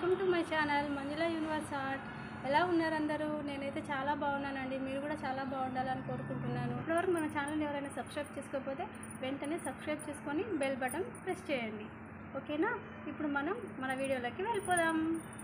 welcome to my channel Manjula universe art ఎలా ఉన్నారు అందరూ నేనైతే చాలా బాగున్నానండి మీరు కూడా చాలా బాగుండాలని కోరుకుంటున్నాను ఇప్పటివరకు మన ఛానల్ ఎవరైనా సబ్స్క్రైబ్ చేసుకోకపోతే వెంటనే సబ్స్క్రైబ్ చేసుకొని బెల్ బటన్ ప్రెస్ చేయండి ఓకేనా ఇప్పుడు మనం మన వీడియోలోకి వెళ్ళిపోదాం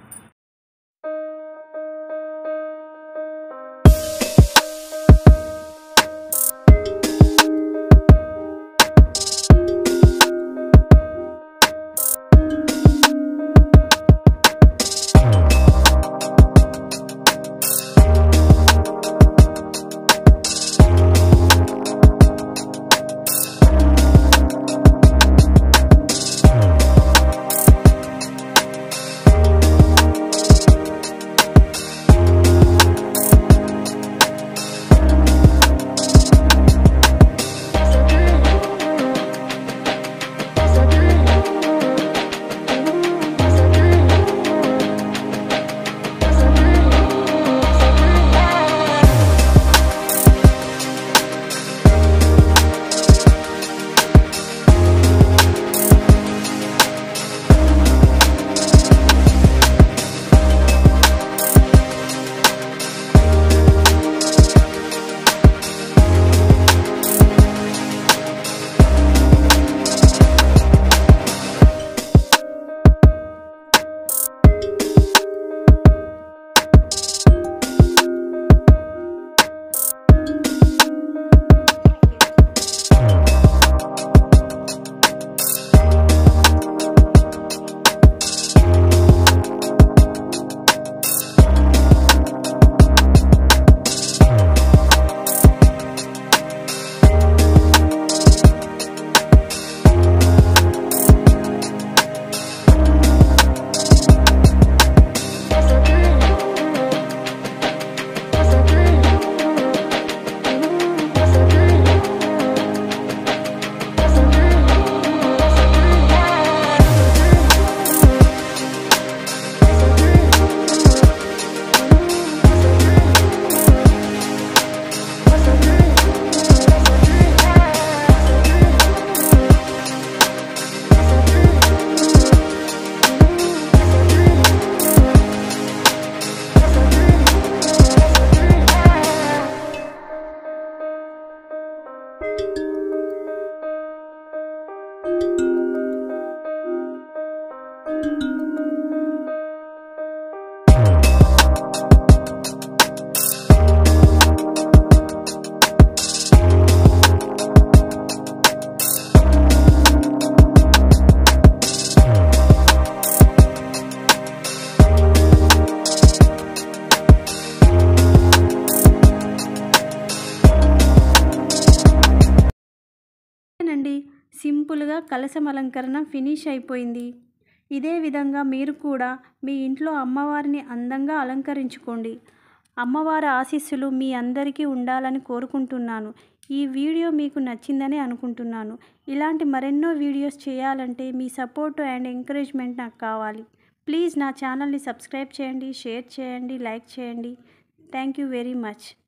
అండి సింపుల్గా కలశం అలంకరణ ఫినిష్ అయిపోయింది ఇదే విధంగా మీరు కూడా మీ ఇంట్లో అమ్మవారిని అందంగా అలంకరించుకోండి అమ్మవారి ఆశీస్సులు మీ అందరికీ ఉండాలని కోరుకుంటున్నాను ఈ వీడియో మీకు నచ్చిందని అనుకుంటున్నాను ఇలాంటి మరెన్నో వీడియోస్ చేయాలంటే మీ సపోర్ట్ అండ్ ఎంకరేజ్మెంట్ నాకు కావాలి ప్లీజ్ నా ఛానల్ని సబ్స్క్రైబ్ చేయండి షేర్ చేయండి లైక్ చేయండి థ్యాంక్ యూ వెరీ మచ్